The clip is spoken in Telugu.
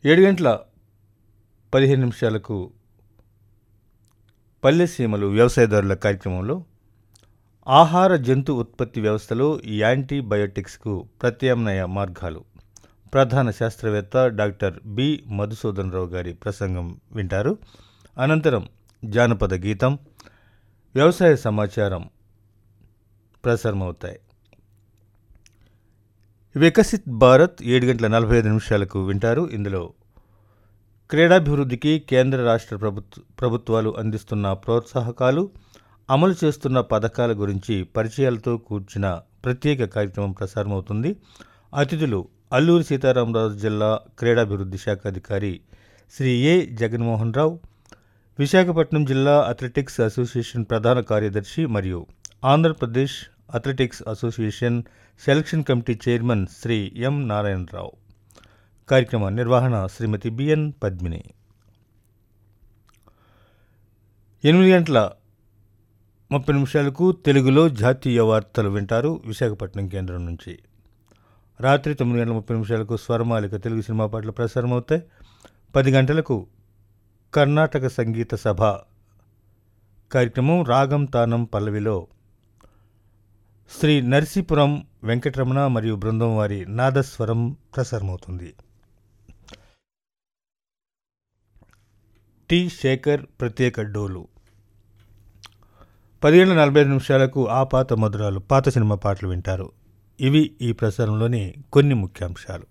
ఏడు గంటల పదిహేను నిమిషాలకు పల్లె సీమలు వ్యవసాయదారుల కార్యక్రమంలో ఆహార జంతు ఉత్పత్తి వ్యవస్థలో యాంటీబయోటిక్స్కు ప్రత్యామ్నాయ మార్గాలు ప్రధాన శాస్త్రవేత్త డాక్టర్ బి మధుసూదన్ రావు గారి ప్రసంగం వింటారు అనంతరం జానపద గీతం వ్యవసాయ సమాచారం ప్రసారమవుతాయి వికసిత్ భారత్ ఏడు గంటల నలభై ఐదు నిమిషాలకు వింటారు ఇందులో క్రీడాభివృద్ధికి కేంద్ర రాష్ట్ర ప్రభుత్వ ప్రభుత్వాలు అందిస్తున్న ప్రోత్సాహకాలు అమలు చేస్తున్న పథకాల గురించి పరిచయాలతో కూర్చిన ప్రత్యేక కార్యక్రమం ప్రసారమవుతుంది అతిథులు అల్లూరి సీతారామరాజు జిల్లా క్రీడాభివృద్ధి శాఖ అధికారి శ్రీ ఏ జగన్మోహన్ రావు విశాఖపట్నం జిల్లా అథ్లెటిక్స్ అసోసియేషన్ ప్రధాన కార్యదర్శి మరియు Andhra Pradesh athletics association selection committee chairman Shri M Narayanarao కార్యక్రమ నిర్వహణ శ్రీమతి బిఎన్ పద్మిని ఎనిమిది గంటల ముప్పై నిమిషాలకు తెలుగులో జాతీయ వార్తలు వింటారు విశాఖపట్నం కేంద్రం నుంచి రాత్రి తొమ్మిది గంటల ముప్పై నిమిషాలకు స్వరమాలిక తెలుగు సినిమా పాటలు ప్రసారం అవుతాయి పది గంటలకు కర్ణాటక సంగీత సభ కార్యక్రమం రాగం తానం పల్లవిలో శ్రీ నరసీపురం వెంకటరమణ మరియు బృందం వారి నాదస్వరం ప్రసారమవుతుంది టి శేఖర్ ప్రత్యేక డోలు పదిహేను నలభై ఐదు నిమిషాలకు ఆ పాత మధురాలు పాత సినిమా పాటలు వింటారు ఇవి ఈ ప్రసారంలోని కొన్ని ముఖ్యాంశాలు